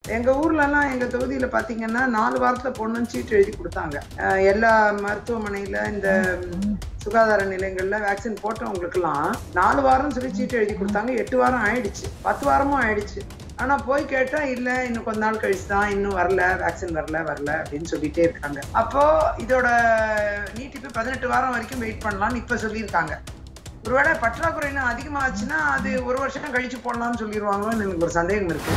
எங்க ஊர்ல எல்லாம் எங்க தொகுதியில பாத்தீங்கன்னா நாலு வாரத்துல பொண்ணுன்னு சீட்டு எழுதி கொடுத்தாங்க அஹ் எல்லா மருத்துவமனையில இந்த ம், சுகாதார நிலையங்கள்ல வேக்சின் போட்டவங்களுக்கெல்லாம் நாலு வாரம் சொல்லி சீட்டு எழுதி கொடுத்தாங்க எட்டு வாரம் ஆயிடுச்சு பத்து வாரமும் ஆயிடுச்சு ஆனா போய் கேட்டா இல்ல இன்னும் கொஞ்ச நாள் கழிச்சு தான் இன்னும் வரல வேக்சின் வரல வரல அப்படின்னு சொல்லிட்டே இருக்காங்க அப்போ இதோட நீட்டிப்பு பதினெட்டு வாரம் வரைக்கும் வெயிட் பண்ணலாம்னு இப்ப சொல்லியிருக்காங்க ஒருவேளை பற்றாக்குறை இன்னும் அதிகமாச்சுன்னா அது ஒரு வருஷம் கழிச்சு போடலாம்னு சொல்லிடுவாங்களோன்னு எனக்கு ஒரு சந்தேகம் இருக்கு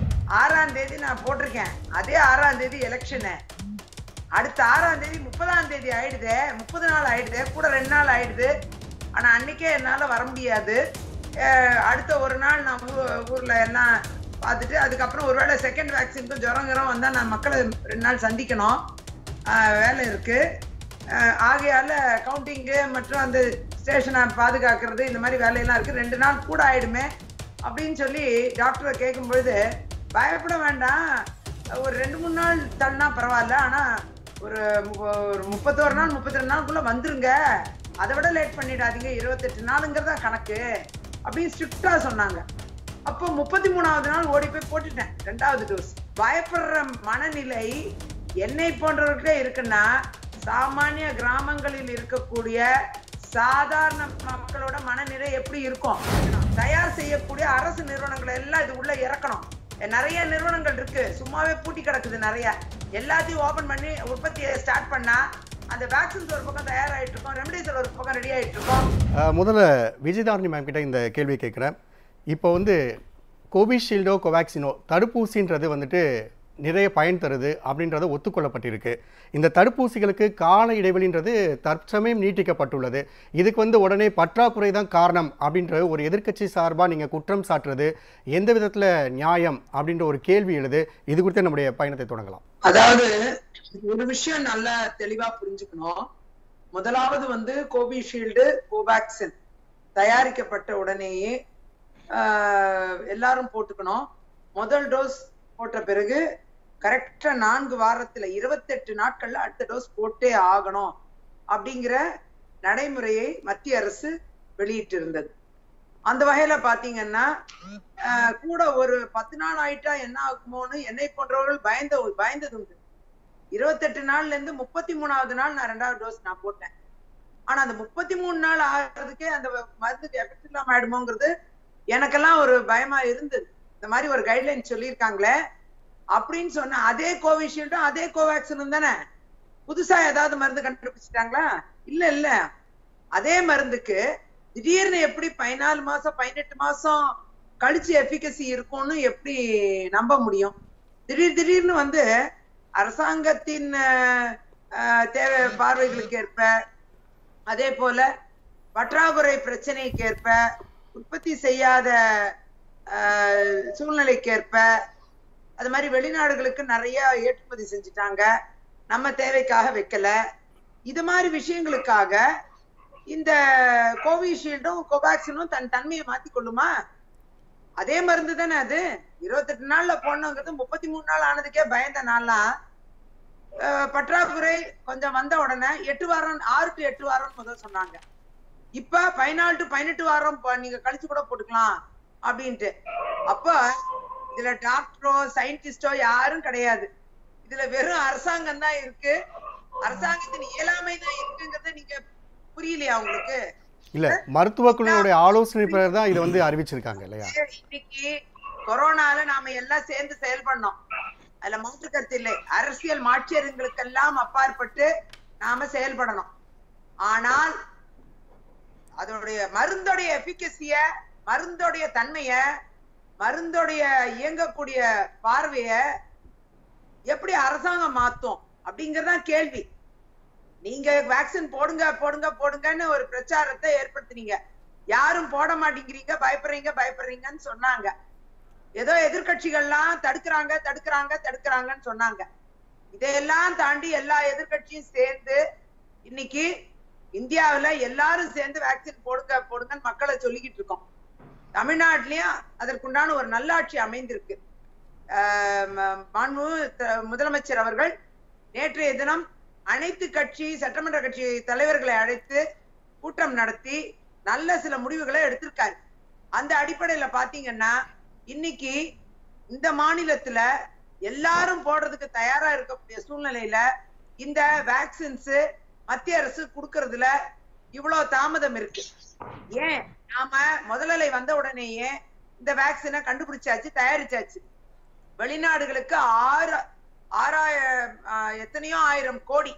ஆறாம் தேதி நான் போட்டிருக்கேன் அதே ஆறாம் தேதி எலெக்ஷனு அடுத்த ஆறாம் தேதி முப்பதாம் தேதி ஆயிடுது முப்பது நாள் ஆயிடுது கூட ரெண்டு நாள் ஆயிடுது ஆனா அன்னைக்கே என்னால வர முடியாது அஹ் அடுத்த ஒரு நாள் நான் ஊ- ஊர்ல எல்லாம் பார்த்துட்டு அதுக்கப்புறம் ஒருவேளை செகண்ட் வேக்சினுக்கும் ஜுரம் கிரம் வந்தா நான் மக்களை ரெண்டு நாள் சந்திக்கணும் அஹ் வேலை இருக்கு அஹ் ஆகையால கவுண்டிங்கு மற்றும் அந்த ஸ்டேஷனை பாதுகாக்கிறது இந்த மாதிரி வேலையெல்லாம் இருக்கு ரெண்டு நாள் கூட ஆயிடுமே அப்படின்னு சொல்லி டாக்டரை கேட்கும் பொழுது பயப்பட வேண்டாம் ஒரு ரெண்டு மூணு நாள் தள்ளினா பரவாயில்ல ஆனா ஒரு மு- ஒரு முப்பத்தோரு நாள் முப்பத்தி ரெண்டு நாளுக்குள்ள வந்துருங்க அதை விட லேட் பண்ணிடாதீங்க இருபத்தெட்டு நாளுங்கிறதா கணக்கு அப்படின்னு ஸ்ட்ரிக்டா சொன்னாங்க அப்போ முப்பத்தி மூணாவது நாள் ஓடி போய் போட்டுட்டேன் ரெண்டாவது டோஸ் பயப்படுற மனநிலை என்னை போன்றவர்களே இருக்குன்னா சாமானிய கிராமங்களில் இருக்கக்கூடிய சாதாரண மக்களோட மனநிலை எப்படி இருக்கும் தயார் செய்யக்கூடிய அரசு நிறுவனங்களை எல்லாம் இது உள்ள இறக்கணும் நிறைய நிறுவனங்கள் இருக்கு சும்மாவே பூட்டி கிடக்குது நிறைய எல்லாத்தையும் ஓபன் பண்ணி உற்பத்தியை ஸ்டார்ட் பண்ணா அந்த வேக்சின்ஸ் ஒரு பக்கம் தயாராயிட்டு இருக்கும் ரெமடிசல் ஒரு பக்கம் ரெடி ஆயிட்டு இருக்கும் அஹ், முதல்ல விஜயதாரணி மேம் கிட்ட இந்த கேள்வி கேட்குறேன் இப்போ வந்து கோவிஷீல்டோ கோவேக்சினோ தடுப்பூசின்றது வந்துட்டு நிறைய பயன் தருது அப்படின்றது ஒத்துக்கொள்ளப்பட்டிருக்கு இந்த தடுப்பூசிகளுக்கு கால இடைவெளின்றது தற்சமயம் நீட்டிக்கப்பட்டுள்ளது இதுக்கு வந்து உடனே பற்றாக்குறை தான் காரணம் அப்படின்ற ஒரு எதிர்க்கட்சி சார்பாக நீங்கள் குற்றம் சாட்டுறது எந்த விதத்தில் நியாயம் அப்படின்ற ஒரு கேள்வி எழுது இது குறித்து நம்முடைய பயணத்தை தொடங்கலாம் அதாவது ஒரு விஷயம் நல்லா தெளிவா புரிஞ்சுக்கணும் முதலாவது வந்து கோவிஷீல்டு கோவேக்சின் தயாரிக்கப்பட்ட உடனேயே ஆஹ், எல்லாரும் போட்டுக்கணும் முதல் டோஸ் போட்ட பிறகு கரெக்டா நான்கு வாரத்துல இருபத்தெட்டு நாட்கள்ல அடுத்த டோஸ் போட்டே ஆகணும் அப்படிங்கிற நடைமுறையை மத்திய அரசு வெளியிட்டு இருந்தது அந்த வகையில பாத்தீங்கன்னா ஆஹ், கூட ஒரு பத்து நாள் ஆயிட்டா என்ன ஆகுமோன்னு என்னை போன்றவர்கள் பயந்த பயந்தது உண்டு இருபத்தெட்டு நாள்ல இருந்து முப்பத்தி மூணாவது நாள் நான் ரெண்டாவது டோஸ் நான் போட்டேன் ஆனா அந்த முப்பத்தி மூணு நாள் ஆகிறதுக்கே அந்த மருந்துக்கு எஃபெக்ட் இல்லாம ஆயிடுமோங்கிறது எனக்கெல்லாம் ஒரு பயமா இருந்தது இந்த மாதிரி ஒரு கைட்லைன் சொல்லியிருக்காங்களே அப்படின்னு சொன்ன அதே கோவிஷீல்டும் அதே கோவேக்சினும் தானே புதுசா ஏதாவது மருந்து கண்டுபிடிச்சிட்டாங்களா இல்ல இல்ல அதே மருந்துக்கு திடீர்னு எப்படி பதினாலு மாசம் பதினெட்டு மாசம் கழிச்சு எஃபிகசி இருக்கும்னு எப்படி நம்ப முடியும் திடீர் திடீர்னு வந்து அரசாங்கத்தின் அஹ், அஹ், தேவை பார்வைகளுக்கு ஏற்ப அதே போல பற்றாக்குறை பிரச்சனைக்கு ஏற்ப உற்பத்தி செய்யாத அஹ், சூழ்நிலைக்கேற்ப அது மாதிரி வெளிநாடுகளுக்கு நிறைய ஏற்றுமதி செஞ்சுட்டாங்க நம்ம தேவைக்காக வைக்கல இது மாதிரி விஷயங்களுக்காக இந்த கோவிஷீல்டும் கோவேக்சினும் தன் தன்மையை மாத்தி கொள்ளுமா அதே மருந்து தானே அது இருபத்தெட்டு நாள்ல போடணுங்கிறது முப்பத்தி மூணு நாள் ஆனதுக்கே பயந்த நாள்லாம் அஹ், பற்றாக்குறை கொஞ்சம் வந்த உடனே எட்டு வாரம் ஆறு டு எட்டு வாரம் முதல் சொன்னாங்க இப்ப பதினாலு டு பதினெட்டு வாரம் ப- நீங்க கழிச்சு கூட போட்டுக்கலாம் அப்படின்ட்டு அப்ப இதுல டாக்டரோ சயின்டிஸ்டோ யாரும் கிடையாது இதுல வெறும் அரசாங்கம் தான் இருக்கு அரசாங்கத்தின் இயலாமை தான் இருக்குங்கிறத நீங்க புரியலையா உங்களுக்கு இல்லை மருத்துவ குழுவினுடைய ஆலோசனை பிறகு தான் இதை வந்து அறிவிச்சிருக்காங்க இல்லையா இன்னைக்கு கொரோனால நாம எல்லாம் சேர்ந்து செயல்படணும் அதுல மாற்று கருத்து இல்லை அரசியல் மாற்றியர்களுக்கெல்லாம் அப்பாற்பட்டு நாம செயல்படணும் ஆனால் அதோடைய மருந்தோடைய எபிகசிய மருந்தோடைய தன்மைய மருந்தோடைய இயங்கக்கூடிய பார்வைய எப்படி அரசாங்கம் மாத்தும் அப்படிங்கறதுதான் கேள்வி நீங்க வேக்சின் போடுங்க போடுங்க போடுங்கன்னு ஒரு பிரச்சாரத்தை ஏற்படுத்துனீங்க யாரும் போட மாட்டேங்கிறீங்க பயப்படுறீங்க பயப்படுறீங்கன்னு சொன்னாங்க ஏதோ எதிர்க்கட்சிகள்லாம் தடுக்கிறாங்க தடுக்கிறாங்க தடுக்கிறாங்கன்னு சொன்னாங்க இதையெல்லாம் தாண்டி எல்லா எதிர்க்கட்சியும் சேர்ந்து இன்னைக்கு இந்தியாவுல எல்லாரும் சேர்ந்து வேக்சின் போடுங்க போடுங்கன்னு மக்களை சொல்லிக்கிட்டு இருக்கோம் தமிழ்நாட்டிலயும் அதற்குண்டான ஒரு நல்லாட்சி அமைந்திருக்கு ஆஹ் ம- மாண்பு த- முதலமைச்சர் அவர்கள் நேற்றைய தினம் அனைத்து கட்சி சட்டமன்ற கட்சி தலைவர்களை அழைத்து கூட்டம் நடத்தி நல்ல சில முடிவுகளை எடுத்திருக்காரு அந்த அடிப்படையில பாத்தீங்கன்னா இன்னைக்கு இந்த மாநிலத்துல எல்லாரும் போடுறதுக்கு தயாரா இருக்கக்கூடிய சூழ்நிலையில இந்த வேக்சின்ஸ் மத்திய அரசு கொடுக்கறதுல இவ்வளவு தாமதம் இருக்கு ஏன் நாம முதலலை வந்த உடனேயே இந்த வேக்சினை கண்டுபிடிச்சாச்சு தயாரிச்சாச்சு வெளிநாடுகளுக்கு ஆறு ஆறாயிரம் ஆஹ், எத்தனையோ ஆயிரம் கோடி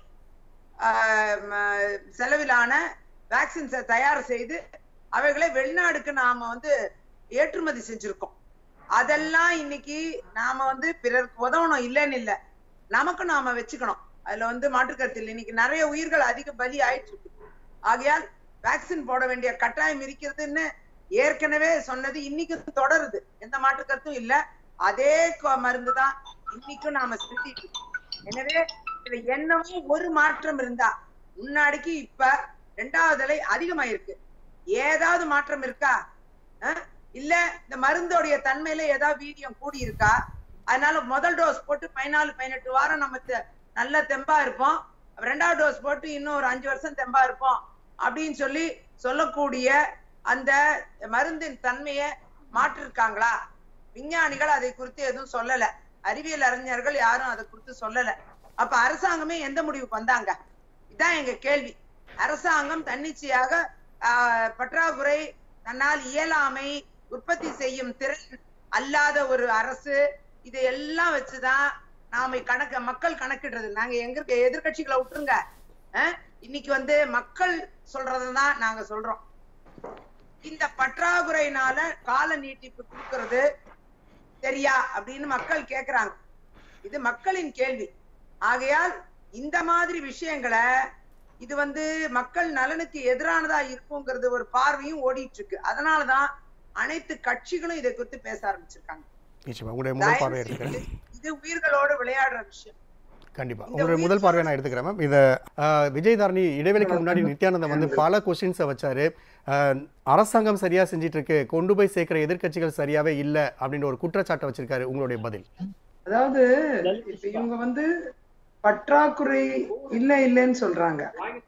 ஆஹ், ம- செலவிலான வேக்சின்ஸை தயார் செய்து அவைகளை வெளிநாடுக்கு நாம வந்து ஏற்றுமதி செஞ்சிருக்கோம் அதெல்லாம் இன்னைக்கு நாம வந்து பிறருக்கு உதவணும் இல்லைன்னு இல்ல நமக்கு நாம வச்சுக்கணும் அதுல வந்து மாற்றுக்கருத்து இல்லை இன்னைக்கு நிறைய உயிர்கள் அதிக பலி ஆயிட்டு இருக்கு ஆகையால் வேக்சின் போட வேண்டிய கட்டாயம் இருக்கிறதுன்னு ஏற்கனவே சொன்னது இன்னைக்கும் தொடருது எந்த மாற்று கருத்தும் இல்ல அதே மருந்து தான் இன்னைக்கும் நாம செலுத்திட்டு இருக்கோம் எனவே இதுல என்னவோ ஒரு மாற்றம் இருந்தா முன்னாடிக்கு இப்ப ரெண்டாவது அலை அதிகமாயிருக்கு ஏதாவது மாற்றம் இருக்கா அஹ்? இல்ல இந்த மருந்தோடைய தன்மையில ஏதாவது வீரியம் கூடி இருக்கா அதனால முதல் டோஸ் போட்டு பதினாலு பதினெட்டு வாரம் நம்ம தெ- நல்ல தெம்பா இருப்போம் ரெண்டாவது டோஸ் போட்டு இன்னும் ஒரு அஞ்சு வருஷம் தெம்பா இருப்போம் அப்படின்னு சொல்லி சொல்லக்கூடிய அந்த மருந்தின் தன்மையை மாற்றிருக்காங்களா விஞ்ஞானிகள் அதை குறித்து எதுவும் சொல்லல அறிவியல் அறிஞர்கள் யாரும் அதை குறித்து சொல்லல அப்ப அரசாங்கமே எந்த முடிவுக்கு வந்தாங்க இதான் எங்க கேள்வி அரசாங்கம் தன்னிச்சையாக ஆஹ், பற்றாக்குறை தன்னால் இயலாமை உற்பத்தி செய்யும் திறன் அல்லாத ஒரு அரசு இதையெல்லாம் வச்சுதான் நாம கணக்க மக்கள் கணக்கிடுறது நாங்க எங்க இருக்க எதிர்க்கட்சிகளை விட்டுருங்க அஹ், இன்னைக்கு வந்து மக்கள் சொல்றதுதான் நாங்க சொல்றோம் இந்த பற்றாக்குறையினால கால நீட்டிப்பு கொடுக்கறது சரியா அப்படின்னு மக்கள் கேக்குறாங்க இது மக்களின் கேள்வி ஆகையால் இந்த மாதிரி விஷயங்களை இது வந்து மக்கள் நலனுக்கு எதிரானதா இருக்குங்கிறது ஒரு பார்வையும் ஓடிட்டு இருக்கு அதனாலதான் அனைத்து கட்சிகளும் இதை குறித்து பேச ஆரம்பிச்சிருக்காங்க நிச்சயமா உங்களுடைய முதல் பார்வை தயவு எடுத்துக்கிறேன் செய்து இது உயிர்களோடு விளையாடுற விஷயம் கண்டிப்பா இந்த உங்களுடைய உயிர் முதல் பார்வையை நான் எடுத்துக்கிறேன் மேம் இதை ஆஹ், விஜய் தாரணி இடைவெளிக்கு முன்னாடி நித்யானந்தம் வந்து பல கொஸ்டின்ஸை வச்சாரு ஆஹ், அரசாங்கம் சரியா செஞ்சிட்டு இருக்கு கொண்டு போய் சேர்க்கிற எதிர்க்கட்சிகள் சரியாவே இல்ல அப்படின்ற ஒரு குற்றச்சாட்டை வச்சிருக்காரு உங்களுடைய பதில் அதாவது இப்ப இவங்க வந்து பற்றாக்குறை இல்ல இல்லைன்னு சொல்றாங்க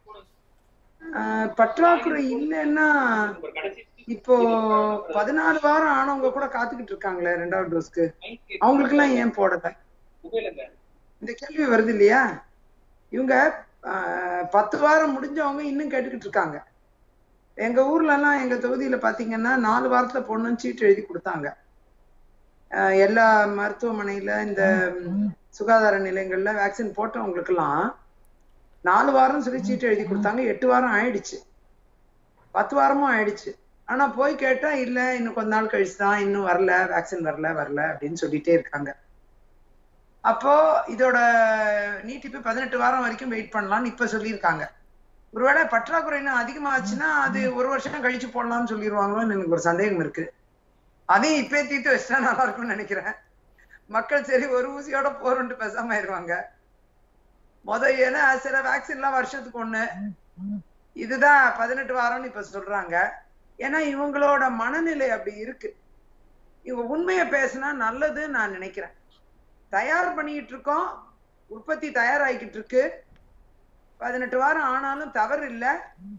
ஆஹ் பற்றாக்குறை இல்லைன்னா இப்போ பதினாலு வாரம் ஆனவங்க கூட காத்துக்கிட்டு இருக்காங்களே ரெண்டாவது டோஸ்க்கு அவங்களுக்கு எல்லாம் ஏன் போடல இந்த கேள்வி வருது இல்லையா இவங்க ஆஹ் பத்து வாரம் முடிஞ்சவங்க இன்னும் கேட்டுக்கிட்டு இருக்காங்க எங்க ஊர்ல எல்லாம் எங்க தொகுதியில பாத்தீங்கன்னா நாலு வாரத்துல போடணும்னு சீட்டு எழுதி கொடுத்தாங்க ஆஹ் எல்லா மருத்துவமனையில இந்த ம், சுகாதார நிலையங்கள்ல வேக்சின் போட்டவங்களுக்கெல்லாம் நாலு வாரம் சொல்லி சீட்டு எழுதி கொடுத்தாங்க எட்டு வாரம் ஆயிடுச்சு பத்து வாரமும் ஆயிடுச்சு ஆனா போய் கேட்டா இல்ல இன்னும் கொஞ்ச நாள் கழிச்சு தான் இன்னும் வரல வேக்சின் வரல வரல அப்படின்னு சொல்லிட்டே இருக்காங்க அப்போ இதோட நீட்டிப்பு பதினெட்டு வாரம் வரைக்கும் வெயிட் பண்ணலாம்னு இப்ப சொல்லியிருக்காங்க ஒருவேளை பற்றாக்குறை இன்னும் அதிகமாச்சுன்னா அது ஒரு வருஷம் கழிச்சு போடலாம்னு சொல்லிடுவாங்களோன்னு எனக்கு ஒரு சந்தேகம் இருக்கு அதையும் இப்பே தீர்த்து வச்சுட்டா நல்லா இருக்கும்னு நினைக்கிறேன் மக்கள் சரி ஒரு ஊசியோட போறோம்ட்டு பேசாம ஆயிருவாங்க முத ஏன்னா சில வேக்சின்லாம் வருஷத்துக்கு ஒண்ணு இதுதான் பதினெட்டு வாரம்னு இப்ப சொல்றாங்க ஏன்னா இவங்களோட மனநிலை அப்படி இருக்கு இவங்க உண்மையை பேசினா நல்லதுன்னு நான் நினைக்கிறேன் தயார் பண்ணிட்டு இருக்கோம் உற்பத்தி தயாராகிக்கிட்டு இருக்கு பதினெட்டு வாரம் ஆனாலும் தவறு இல்லை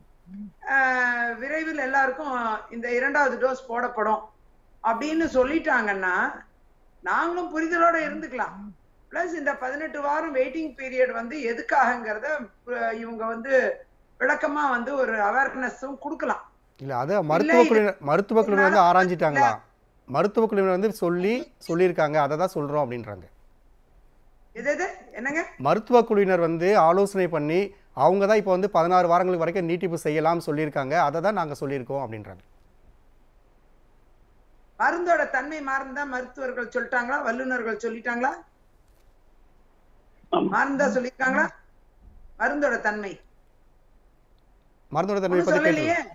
ஆஹ் விரைவில் எல்லாருக்கும் இந்த இரண்டாவது டோஸ் போடப்படும் அப்படின்னு சொல்லிட்டாங்கன்னா நாங்களும் புரிதலோட இருந்துக்கலாம் பிளஸ் இந்த பதினெட்டு வாரம் வெயிட்டிங் பீரியட் வந்து எதுக்காகங்கிறத அஹ், இவங்க வந்து விளக்கமா வந்து ஒரு அவேர்னஸும் கொடுக்கலாம் இல்ல அது மருத்துவ குழுவினர் மருத்துவ குழுவினர் வந்து ஆராய்ஞ்சிட்டாங்களா மருத்துவ குழுவினர் வந்து சொல்லி சொல்லியிருக்காங்க அதை தான் சொல்றோம் அப்படின்றாங்க எது எது என்னங்க மருத்துவ குழுவினர் வந்து ஆலோசனை பண்ணி அவங்க தான் இப்போ வந்து பதினாறு வாரங்களுக்கு வரைக்கும் நீட்டிப்பு செய்யலாம்னு சொல்லியிருக்காங்க அதை தான் நாங்கள் சொல்லியிருக்கோம் அப்படின்றாங்க மருந்தோட தன்மை மாறுந்தா மருத்துவர்கள் சொல்லிட்டாங்களா வல்லுநர்கள் சொல்லிட்டாங்களா மருந்தா சொல்லியிருக்காங்களா மருந்தோட தன்மை மருந்தோட தன்மை ஒண்ணும் பற்றி கேட்டு சொல்லலையே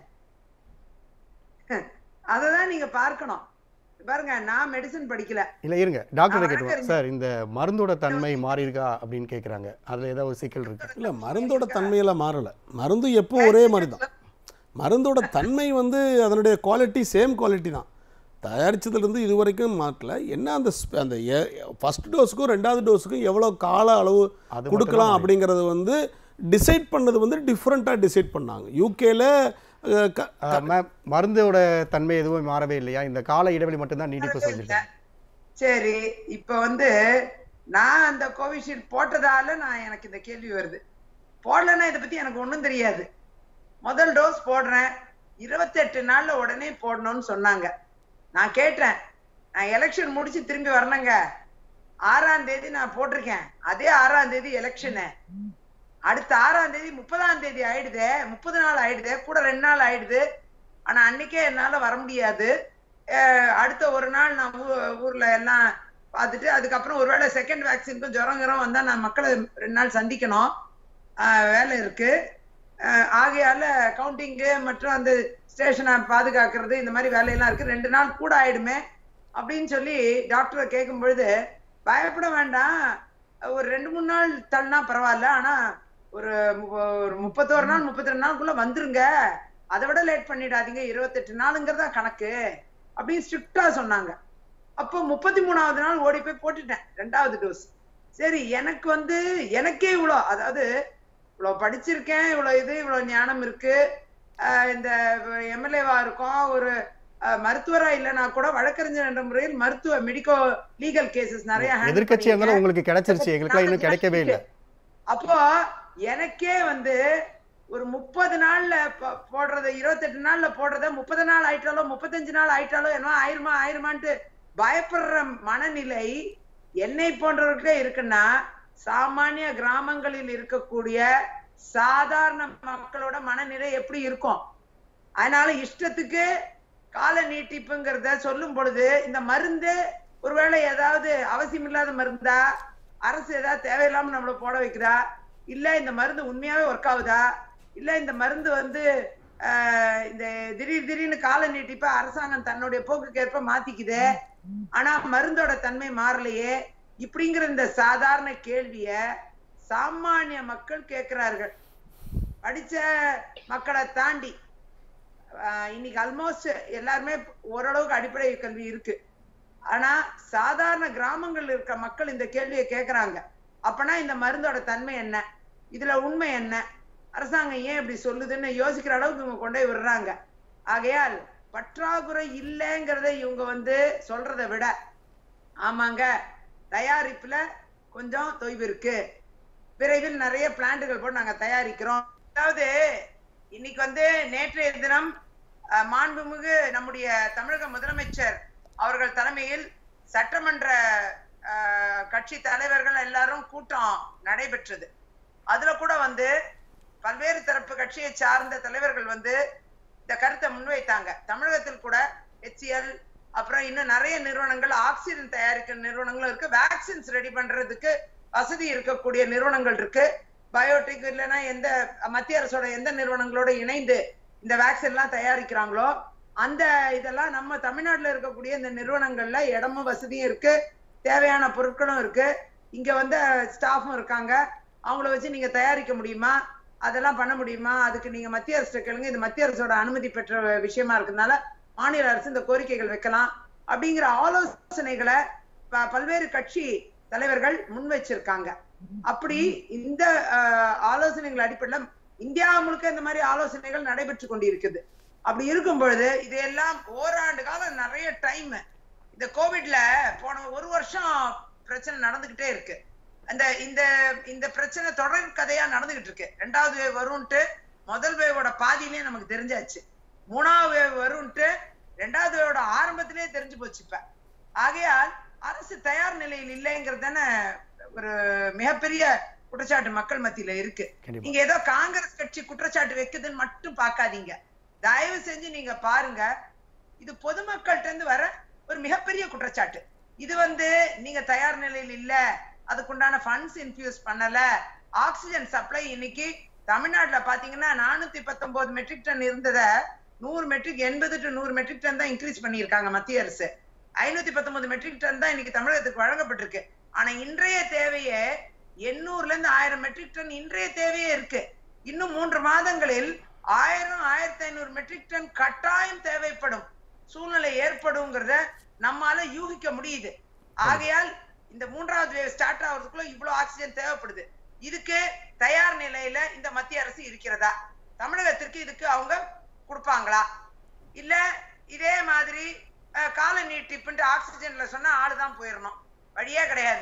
அததான் நீங்க பார்க்கணும் பாருங்க நான் மெடிசன் படிக்கல இல்லை இருங்க டாக்டரை நான் கேட்டுருவோம் வழக்கறிஞர். சார் இந்த மருந்தோட தன்மை மாறி இருக்கா அப்படின்னு கேட்குறாங்க அதில் ஏதாவது ஒரு சிக்கல் இருக்கு இல்லை மருந்தோட தன்மையெல்லாம் மாறலை மருந்து எப்போ ஒரே மாதிரி தான் மருந்தோட தன்மை வந்து அதனுடைய குவாலிட்டி சேம் குவாலிட்டி தான் தயாரிச்சதுலேருந்து இது வரைக்கும் மாற்றல என்ன அந்த ஸ்ப- அந்த ஃபஸ்ட் டோஸுக்கும் ரெண்டாவது டோஸுக்கும் எவ்வளோ கால அளவு அது கொடுக்கலாம் மட்டும்தான் அப்படிங்கிறது வந்து டிசைட் பண்ணது வந்து டிஃப்ரெண்ட்டாக டிசைட் பண்ணாங்க யூகேல மேம் மருந்தோட தன்மை எதுவும் மாறவே இல்லையா இந்த கால இடைவெளி மட்டும்தான் நீட்டிப்பு செஞ்சிருக்காங்க சரி இப்ப வந்து நான் அந்த கோவிஷீல்டு போட்டதால நான் எனக்கு இந்த கேள்வி வருது போடலைன்னா இதை பத்தி எனக்கு ஒண்ணும் தெரியாது முதல் டோஸ் போடுறேன் இருபத்தெட்டு நாள்ல உடனே போடணும்னு சொன்னாங்க நான் கேட்டேன் நான் எலெக்ஷன் முடிச்சு திரும்பி வரணுங்க ஆறாம் தேதி நான் போட்டிருக்கேன் அதே ஆறாம் தேதி எலெக்ஷனு அடுத்த ஆறாம் தேதி முப்பதாம் தேதி ஆயிடுதே முப்பது நாள் ஆயிடுதே கூட ரெண்டு நாள் ஆயிடுது ஆனா அன்னைக்கே என்னால வர முடியாது அஹ் அடுத்த ஒரு நாள் நான் ஊ- ஊர்ல எல்லாம் பார்த்துட்டு அதுக்கப்புறம் ஒருவேளை செகண்ட் வேக்சினுக்கும் ஜுரம் கிரம் வந்தா நான் மக்களை ரெண்டு நாள் சந்திக்கணும் ஆஹ் வேலை இருக்கு ஆஹ் ஆகையால கவுண்டிங்கு மற்றும் அந்த ஸ்டேஷனை பாதுகாக்கிறது இந்த மாதிரி வேலையெல்லாம் இருக்கு ரெண்டு நாள் கூட ஆயிடுமே அப்படின்னு சொல்லி டாக்டரை கேட்கும் பொழுது பயப்பட வேண்டாம் ஒரு ரெண்டு மூணு நாள் தள்ளினா பரவாயில்ல ஆனா ஒரு மு- ஒரு முப்பத்தோரு நாள் முப்பத்தி ரெண்டு நாளுக்குள்ள வந்துருங்க அதை விட லேட் பண்ணிடாதீங்க இருபத்தெட்டு நாளுங்கிறதா கணக்கு அப்படின்னு ஸ்ட்ரிக்டா சொன்னாங்க அப்போ முப்பத்தி மூணாவது நாள் ஓடி போய் போட்டுட்டேன் ரெண்டாவது டோஸ் சரி எனக்கு வந்து எனக்கே இவ்வளோ அதாவது இவ்வளோ படிச்சிருக்கேன் இவ்வளோ இது இவ்வளோ ஞானம் இருக்கு ஆஹ் இந்த எம்எல்ஏவா இருக்கோம் ஒரு ஆஹ் மருத்துவரா இல்லைன்னா கூட வழக்கறிஞர் என்ற முறையில் மருத்துவ மெடிக்கோ லீகல் கேசஸ் நிறைய handle எதிர்க்கட்சியா இருந்தாலும் பண்ணியிருக்கேன். உங்களுக்கு கிடைச்சிருச்சு எங்களுக்குலாம் இன்னும் கிடைக்கவே இல்லை அப்போ எனக்கே வந்து ஒரு முப்பது நாள்ல ப- போடுறத இருபத்தெட்டு நாள்ல போடுறத முப்பது நாள் ஆயிட்டாலோ முப்பத்தஞ்சு நாள் ஆயிட்டாலோ என்ன ஆயிருமா ஆயிருமான்ட்டு பயப்படுற மனநிலை என்னை போன்றவர்களே இருக்குன்னா சாமானிய கிராமங்களில் இருக்கக்கூடிய சாதாரண மக்களோட மனநிலை எப்படி இருக்கும் அதனால இஷ்டத்துக்கு கால நீட்டிப்புங்கிறத சொல்லும் பொழுது இந்த மருந்து ஒருவேளை ஏதாவது அவசியம் இல்லாத மருந்தா அரசு ஏதாவது தேவையில்லாம நம்மள போட வைக்கிறா இல்ல இந்த மருந்து உண்மையாவே ஒர்க் ஆகுதா இல்ல இந்த மருந்து வந்து ஆஹ், இந்த திடீர் திடீர்னு கால நீட்டிப்ப அரசாங்கம் தன்னுடைய போக்குக்கு ஏற்ப மாத்திக்குதே ஆனா மருந்தோட தன்மை மாறலையே இப்படிங்கிற இந்த சாதாரண கேள்விய சாமானிய மக்கள் கேட்கிறார்கள் படிச்ச மக்களை தாண்டி ஆஹ் இன்னைக்கு ஆல்மோஸ்ட் எல்லாருமே ஓரளவுக்கு அடிப்படை கல்வி இருக்கு ஆனா சாதாரண கிராமங்கள்ல இருக்க மக்கள் இந்த கேள்வியை கேக்குறாங்க அப்பனா இந்த மருந்தோட தன்மை என்ன இதுல உண்மை என்ன அரசாங்கம் ஏன் இப்படி சொல்லுதுன்னு யோசிக்கிற அளவுக்கு இவங்க கொண்டு போய் விடுறாங்க ஆகையால் பற்றாக்குறை இல்லைங்கிறத இவங்க வந்து சொல்றதை விட ஆமாங்க தயாரிப்புல கொஞ்சம் தொய்வு இருக்கு விரைவில் நிறைய பிளான்ட்டுகள் போட்டு நாங்க தயாரிக்கிறோம் அதாவது இன்னைக்கு வந்து நேற்றைய தினம் அஹ், மாண்புமிகு நம்முடைய தமிழக முதலமைச்சர் அவர்கள் தலைமையில் சட்டமன்ற அஹ், கட்சி தலைவர்கள் எல்லாரும் கூட்டம் நடைபெற்றது அதுல கூட வந்து பல்வேறு தரப்பு கட்சியை சார்ந்த தலைவர்கள் வந்து இந்த கருத்தை முன்வைத்தாங்க தமிழகத்தில் கூட HCL அப்புறம் இன்னும் நிறைய நிறுவனங்கள் ஆக்சிஜன் தயாரிக்கிற நிறுவனங்களும் இருக்கு வேக்சின்ஸ் ரெடி பண்றதுக்கு வசதி இருக்கக்கூடிய நிறுவனங்கள் இருக்கு பயோடெக் இல்லைன்னா எந்த மத்திய அரசோட எந்த நிறுவனங்களோட இணைந்து இந்த வேக்சின் எல்லாம் தயாரிக்கிறாங்களோ அந்த இதெல்லாம் நம்ம தமிழ்நாட்டுல இருக்கக்கூடிய இந்த நிறுவனங்கள்ல இடமும் வசதியும் இருக்கு தேவையான பொருட்களும் இருக்கு இங்க வந்து ஸ்டாஃபும் இருக்காங்க அவங்கள வச்சு நீங்க தயாரிக்க முடியுமா அதெல்லாம் பண்ண முடியுமா அதுக்கு நீங்க மத்திய அரசு கேளுங்க இது மத்திய அரசோட அனுமதி பெற்ற விஷயமா இருக்கிறதுனால மாநில அரசு இந்த கோரிக்கைகள் வைக்கலாம் அப்படிங்கிற ஆலோசனைகளை ப- பல்வேறு கட்சி தலைவர்கள் முன் வச்சிருக்காங்க அப்படி இந்த அஹ், ஆலோசனைகள் அடிப்படையில் இந்தியா முழுக்க இந்த மாதிரி ஆலோசனைகள் நடைபெற்று கொண்டிருக்குது அப்படி இருக்கும் பொழுது இதையெல்லாம் ஓராண்டு காலம் நிறைய டைம் இந்த கோவிட்ல போன ஒரு வருஷம் பிரச்சனை நடந்துகிட்டே இருக்கு அந்த இந்த இந்த பிரச்சனை தொடர் கதையா நடந்துகிட்டு இருக்கு ரெண்டாவது வேவ் வரும்ட்டு முதல் வேவோட பாதியிலே நமக்கு தெரிஞ்சாச்சு மூணாவது வேவ் வரும்ட்டு ரெண்டாவது வேவோட ஆரம்பத்திலே தெரிஞ்சு போச்சு இப்ப ஆகையால் அரசு தயார் நிலையில் இல்லைங்கிறது தானே ஒரு மிகப்பெரிய குற்றச்சாட்டு மக்கள் மத்தியில இருக்கு கண்டிப்பா. நீங்க ஏதோ காங்கிரஸ் கட்சி குற்றச்சாட்டு வைக்குதுன்னு மட்டும் பார்க்காதீங்க தயவு செஞ்சு நீங்க பாருங்க இது பொதுமக்கள்கிட்ட இருந்து வர ஒரு மிகப்பெரிய குற்றச்சாட்டு இது வந்து நீங்க தயார் நிலையில் இல்ல அதுக்குண்டான ஃபண்ட்ஸ் இன்ஃபியூஸ் பண்ணல ஆக்சிஜன் சப்ளை இன்னைக்கு தமிழ்நாட்டுல பாத்தீங்கன்னா நானூத்தி பத்தொன்பது மெட்ரிக் டன் இருந்தத நூறு மெட்ரிக் எண்பது டு நூறு மெட்ரிக் டன் தான் இன்க்ரீஸ் பண்ணியிருக்காங்க மத்திய அரசு ஐநூத்தி பத்தொன்பது மெட்ரிக் டன் தான் இன்னைக்கு தமிழகத்துக்கு வழங்கப்பட்டிருக்கு ஆனா இன்றைய தேவையே எண்ணூறுல இருந்து ஆயிரம் மெட்ரிக் டன் இன்றைய தேவையே இருக்கு இன்னும் மூன்று மாதங்களில் ஆயிரம் ஆயிரத்தி ஐநூறு மெட்ரிக் டன் கட்டாயம் தேவைப்படும் சூழ்நிலை ஏற்படுங்கிறத நம்மால யூகிக்க முடியுது ஆகையால் இந்த மூன்றாவது வேவ் ஸ்டார்ட் ஆகுறதுக்குள்ள இவ்வளவு ஆக்சிஜன் தேவைப்படுது இதுக்கு தயார் நிலையில இந்த மத்திய அரசு இருக்கிறதா தமிழகத்திற்கு இதுக்கு அவங்க கொடுப்பாங்களா இல்ல இதே மாதிரி அஹ், கால நீட்டிப்புன்ட்டு ஆக்சிஜன்ல சொன்னா ஆளுதான் போயிடணும் வழியே கிடையாது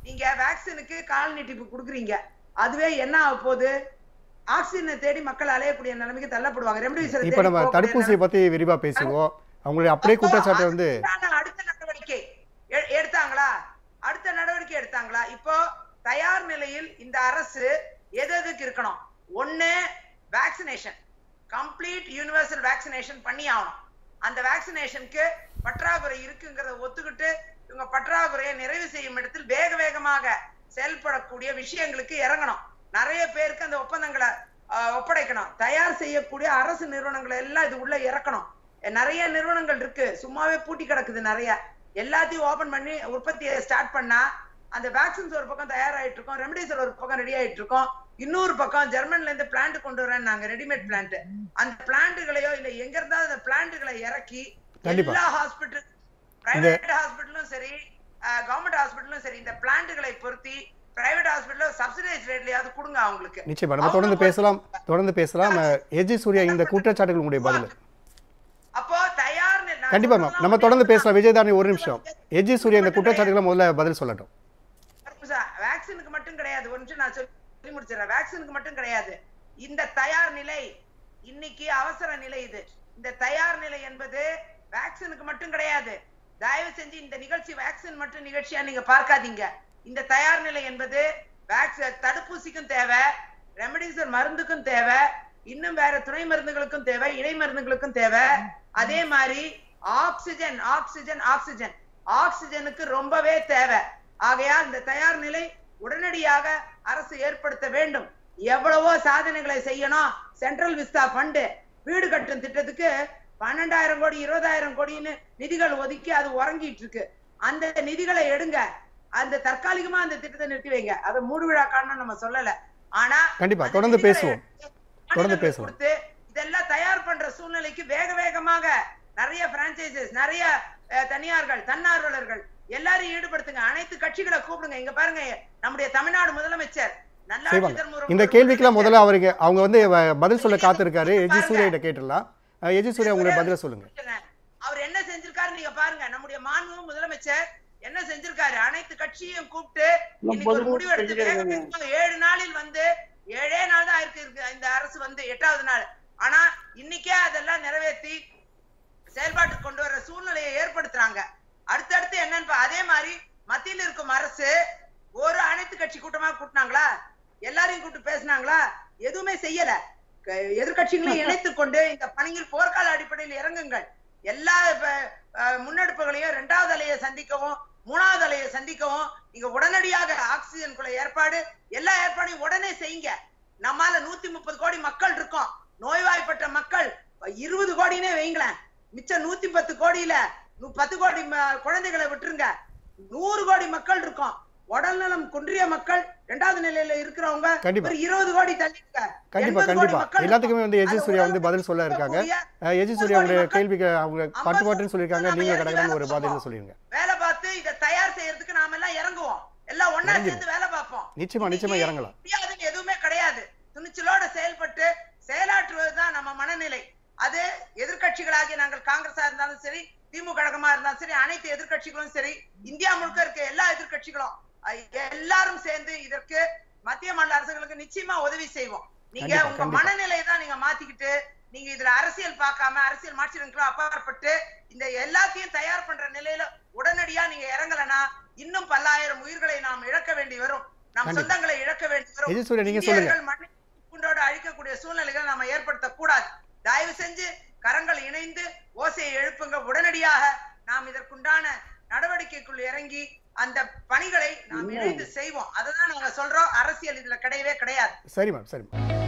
நீங்க வேக்சினுக்கு கால் நீட்டிப்பு கொடுக்குறீங்க அதுவே என்ன ஆக போகுது ஆக்சிஜனை தேடி மக்கள் அலையக்கூடிய நிலைமைக்கு தள்ளப்படுவாங்க ரெம்டெசிவிர் இப்போ நம்ம தடுப்பூசியை பத்தி விரிவா பேசுவோம் அவங்களுடைய அப்படியே குற்றச்சாட்டை வந்து அதுக்கான அடுத்த நடவடிக்கை எ- எடுத்தாங்களா அடுத்த நடவடிக்கை எடுத்தாங்களா இப்போ தயார் நிலையில் இந்த அரசு எது எதுக்கு இருக்கணும் ஒண்ணு வேக்சினேஷன் கம்ப்ளீட் யூனிவர்சல் வேக்சினேஷன் பண்ணி ஆகணும் அந்த வேக்சினேஷனுக்கு பற்றாக்குறை இருக்குங்கிறத ஒத்துக்கிட்டு இவங்க பற்றாக்குறையை நிறைவு செய்யும் இடத்தில் வேக வேகமாக செயல்படக்கூடிய விஷயங்களுக்கு இறங்கணும் நிறைய பேருக்கு அந்த ஒப்பந்தங்களை ஆஹ், ஒப்படைக்கணும் தயார் செய்யக்கூடிய அரசு நிறுவனங்களை எல்லாம் இது உள்ள இறக்கணும் நிறைய நிறுவனங்கள் இருக்கு சும்மாவே பூட்டி கிடக்குது நிறைய எல்லாத்தையும் ஓபன் பண்ணி உற்பத்தியை ஸ்டார்ட் பண்ணா அந்த வேக்சின்ஸ் ஒரு பக்கம் தயாராயிட்டு இருக்கோம் ரெமடிசர் ஒரு பக்கம் ரெடி ஆயிட்டு இருக்கோம் இன்னொரு பக்கம் ஜெர்மன்ல இருந்து பிளான்ட் கொண்டு வரேன் நாங்க ரெடிமேட் பிளான்ட் அந்த பிளான்ட்டுகளையோ இல்ல எங்க இருந்தாலும் அந்த பிளான்ட்டுகளை இறக்கி கண்டிப்பா. எல்லா ஹாஸ்பிட்டல் பிரைவேட் ஹாஸ்பிட்டலும் சரி கவர்மெண்ட் ஹாஸ்பிட்டலும் சரி இந்த பிளான்ட்டுகளை பொருத்தி பிரைவேட் ஹாஸ்பிட்டல் சப்சிடைஸ் ரேட்லயாவது கொடுங்க அவங்களுக்கு நிச்சயமா நம்ம தொடர்ந்து பேசலாம் தொடர்ந்து பேசலாம் ஏஜி சூர்யா இந்த குற்றச்சாட்டுகள் உங்களுடைய பதில் அப்போ தயார் நிலை- நான் கண்டிப்பா மேம் நம்ம தொடர்ந்து பேசலாம் விஜயதாரணி ஒரு நிமிஷம் ஏஜி சூர்யா இந்த குற்றச்சாட்டுகளை முதல்ல பதில் சொல்லட்டும் வேக்சினுக்கு மட்டும் கிடையாது ஒரு நிமிஷம் நான் சொல்லி முடிச்சிடறேன் வேக்சினுக்கு மட்டும் கிடையாது இந்த தயார் நிலை இன்னைக்கு அவசர நிலை இது இந்த தயார் நிலை என்பது வேக்சினுக்கு மட்டும் கிடையாது தயவு செஞ்சு இந்த நிகழ்ச்சி வேக்சின் மட்டும் நிகழ்ச்சியா நீங்க பார்க்காதீங்க இந்த தயார் நிலை என்பது வேக்சின் தடுப்பூசிக்கும் தேவை ரெமடிசர் மருந்துக்கும் தேவை இன்னும் வேற துணை மருந்துகளுக்கும் தேவை இணை மருந்துகளுக்கும் தேவை அதே மாதிரி ஆக்சிஜன் ஆக்சிஜன் ஆக்சிஜன் ஆக்சிஜனுக்கு ரொம்பவே தேவை ஆகையால் இந்த தயார் நிலை உடனடியாக அரசு ஏற்படுத்த வேண்டும் எவ்வளவோ சாதனைகளை செய்யணும் சென்ட்ரல் விஸ்தா ஃபண்டு வீடு கட்டும் திட்டத்துக்கு பன்னெண்டாயிரம் கோடி இருபதாயிரம் கோடின்னு நிதிகள் ஒதுக்கி அது உறங்கிட்டு இருக்கு அந்த நிதிகளை எடுங்க அந்த தற்காலிகமா அந்த திட்டத்தை நிறுத்தி வைங்க அதை மூடு விழா காரணம் நம்ம சொல்லல ஆனா கண்டிப்பா, அந்த தொடர்ந்து நிதிகளை பேசுவோம். எடுத்து தொடர்ந்து மாநிலங்களுக்கு பேசுவோம். கொடுத்து இதெல்லாம் தயார் பண்ற சூழ்நிலைக்கு வேக வேகமாக நிறைய பிரான்ச்சைசஸ் நிறைய அஹ், தனியார்கள் தன்னார்வலர்கள் எல்லாரையும் ஈடுபடுத்துங்க அனைத்து கட்சிகளை கூப்பிடுங்க இங்க பாருங்க நம்முடைய தமிழ்நாடு முதலமைச்சர் நல்லாட்சி செய்வாங்க தரும் இந்த ஒரு கேள்விக்கெல்லாம் முதலமைச்சர். முதல்ல அவருக்கு அவங்க வந்து வ- பதில் சொல்ல காத்திருக்காரு எஜி சூர்யா கிட்ட கேட்டுடலாம் அஹ், எஜி சூர்யா உங்களுடைய பதில சொல்லுங்க அவர் என்ன செஞ்சிருக்காரு நீங்க பாருங்க நம்முடைய மாண்பு முதலமைச்சர் என்ன செஞ்சிருக்காரு அனைத்து கட்சியையும் கூப்பிட்டு இன்னைக்கு ஒரு முடிவு எடுத்து வேக வேகமா ஏழு நாளில் வந்து ஏழே நாள் தான் இருக்கு இருக்கு இந்த அரசு வந்து எட்டாவது நாள் ஆனா இன்னைக்கே அதெல்லாம் நிறைவேற்றி செயல்பாட்டுக்கு கொண்டு வர சூழ்நிலையை ஏற்படுத்துறாங்க அடுத்தடுத்து என்னன்னு பா- அதே மாதிரி மத்தியில் இருக்கும் அரசு ஒரு அனைத்து கட்சி கூட்டமா கூட்டினாங்களா எல்லாரையும் கூப்பிட்டு பேசினாங்களா எதுவுமே செய்யல க- எதிர்க்கட்சிகளையும் இணைத்துக் கொண்டு இந்த பணியில் போர்க்கால அடிப்படையில் இறங்குங்கள் எல்லா ப- அஹ், முன்னெடுப்புகளையும் இரண்டாவது அலையை சந்திக்கவும் மூணாவது அலையை சந்திக்கவும் நீங்க உடனடியாக ஆக்சிஜன் குள்ள ஏற்பாடு எல்லா ஏற்பாடையும் உடனே செய்யுங்க நம்மால நூத்தி முப்பது கோடி மக்கள் இருக்கோம் நோய்வாய்ப்பட்ட மக்கள் இருபது கோடினே வைங்களேன் மிச்சம் நூத்தி பத்து கோடியில நூ- பத்து கோடி ம- குழந்தைகளை விட்டுருங்க நூறு கோடி மக்கள் இருக்கோம் உடல்நலம் குன்றிய மக்கள் இரண்டாவது நிலையில இருக்கிறவங்க கண்டிப்பா. ஒரு இருபது கோடி தள்ளிங்க கண்டிப்பா எண்பது கோடி கண்டிப்பா மக்கள் எல்லாத்துக்குமே வந்து எஜி அது சூர்யா வந்து உடல் பதில் சொல்ல இருக்காங்க இருக்கக்கூடிய அஹ், எஜி சூர்யா உங்களுடைய மக்கள் கேள்விக்கு அவங்க பட்டு பாட்டுன்னு சொல்லியிருக்காங்க நம்ம நீங்க இறங்கி கடகடன்னு ஒரு வேலை பதில் பார்ப்போம். சொல்லிருங்க வேலை பார்த்து இதை தயார் செய்யறதுக்கு நாம எல்லாம் இறங்குவோம் எல்லாம் ஒண்ணா இறங்கிடுவோம். சேர்ந்து வேலை பார்ப்போம் நிச்சயமா நிச்சயமா இன்னைக்கு இறங்கலாம் முடியாதுன்னு எதுவுமே கிடையாது துணிச்சலோட செயல்பட்டு செயலாற்றுவதுதான் நம்ம மனநிலை அது எதிர்க்கட்சிகளாகிய நாங்கள் காங்கிரஸா இருந்தாலும் சரி திமுக கழகமா இருந்தாலும் சரி அனைத்து எதிர்க்கட்சிகளும் சரி இந்தியா முழுக்க இருக்க எல்லா எதிர்க்கட்சிகளும் அஹ், எல்லாரும் சேர்ந்து இதற்கு மத்திய மாநில அரசுகளுக்கு நிச்சயமா உதவி செய்வோம் நீங்க கண்டிப்பா, உங்க கண்டிப்பா. மனநிலையை தான் நீங்க மாத்திக்கிட்டு நீங்க இதுல அரசியல் பார்க்காம அரசியல் மாற்றங்களும் அப்பாற்பட்டு இந்த எல்லாத்தையும் தயார் பண்ற நிலையில உடனடியா நீங்க இறங்கலனா இன்னும் பல்லாயிரம் உயிர்களை நாம் இழக்க வேண்டி வரும் நம் கண்டிப்பா. சொந்தங்களை இழக்க வேண்டி வரும் எஜி சூர்யா நீங்க சொல்லுங்க இந்தியர்கள் மண்ணை குண்டோடு அழிக்கக்கூடிய சூழ்நிலைகளை நாம ஏற்படுத்த கூடாது தயவு செஞ்சு கரங்கள் இணைந்து ஓசையை எழுப்புங்க உடனடியாக நாம் இதற்குண்டான நடவடிக்கைக்குள் இறங்கி அந்த பணிகளை நாம் இணைந்து செய்வோம் அதை தான் நாங்க சொல்றோம் அரசியல் இதுல கிடையவே கிடையாது சரி மேம் சரி மேம்